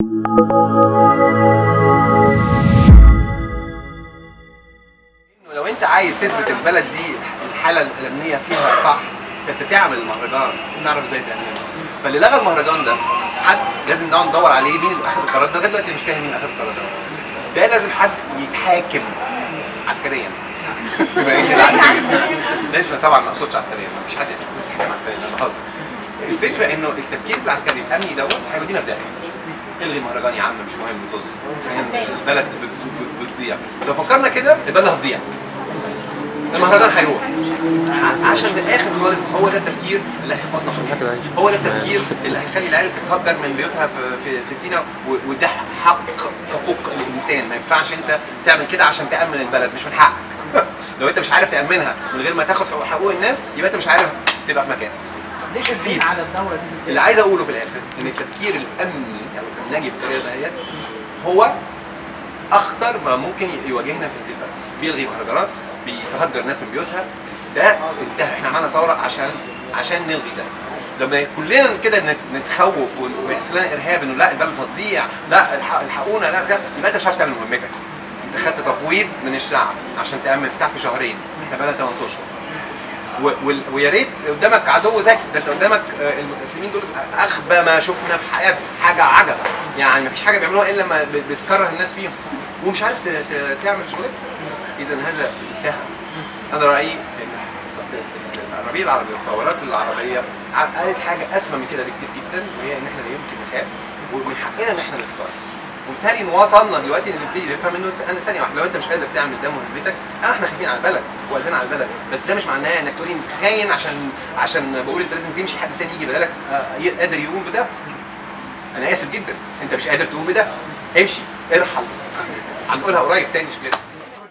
إنه لو انت عايز تثبت البلد دي الحاله الامنيه فيها صح انت تعمل المهرجان تعرف ازاي تعمله فاللي لغى المهرجان ده حد لازم نقعد ندور عليه مين اللي اخذ القرار ده لغايه دلوقتي مش فاهم مين اخذ القرار ده ده لازم حد يتحاكم عسكريا بما ان ده عسكري لازم طبعا ما اقصدش عسكريا ما فيش حد يتحاكم عسكريا انا بهزر الفكره انه التفكير العسكري الامني دوت هيودينا في داهيه الغي مهرجان يا عم مش مهم طز فاهم البلد بت- بت- بتضيع لو فكرنا كده البلد هتضيع المهرجان هيروح ع- عشان في الاخر خالص هو ده التفكير اللي هيخبطنا في الحته هو ده التفكير اللي هيخلي العيال تتهجر من بيوتها في في, في سينا و- وده حق حقوق الانسان ما ينفعش انت تعمل كده عشان تامن البلد مش من حقك لو انت مش عارف تامنها من غير ما تاخد حقوق الناس يبقى انت مش عارف تبقى في مكانك ليه شايفين على الدوره دي بالذات؟ اللي عايز اقوله في الاخر ان التفكير الامني او الامنجي بالطريقه ديت هو اخطر ما ممكن يواجهنا في هذه البلد بيلغي مهرجانات بيتهجر ناس من بيوتها ده انتهى احنا عملنا ثوره عشان عشان نلغي ده لما كلنا كده نت- نتخوف ون- ويحصل لنا ارهاب انه لا البلد هتضيع لا الحق- الحقونا لا كده يبقى انت مش عارف تعمل مهمتك انت خدت تفويض من الشعب عشان تامن بتاع في شهرين احنا بقى 8 اشهر و- وال- ويا ريت قدامك عدو ذكي ده انت قدامك آه، المتسلمين دول اغبى ما شفنا في حياتنا حاجه عجب يعني مفيش حاجه بيعملوها الا لما ب- بتكره الناس فيهم ومش عارف ت- ت- تعمل شغلتك اذا هذا انتهى انا رايي ان الربيع العربي والثورات العربيه ع- قالت حاجه اسمى من كده بكتير جدا وهي ان احنا لا يمكن نخاف ومن حقنا ان احنا نختار وبالتالي وصلنا دلوقتي نبتدي نفهم انه س- انا ثانيه واحده لو انت مش قادر تعمل ده مهمتك اه احنا خايفين على البلد وقلبنا على البلد بس ده مش معناه انك تقولي انت خاين عشان عشان بقول انت لازم تمشي حد تاني يجي بدالك آه، ي- قادر يقوم بده انا اسف جدا انت مش قادر تقوم بده امشي ارحل هنقولها قريب تاني شكلها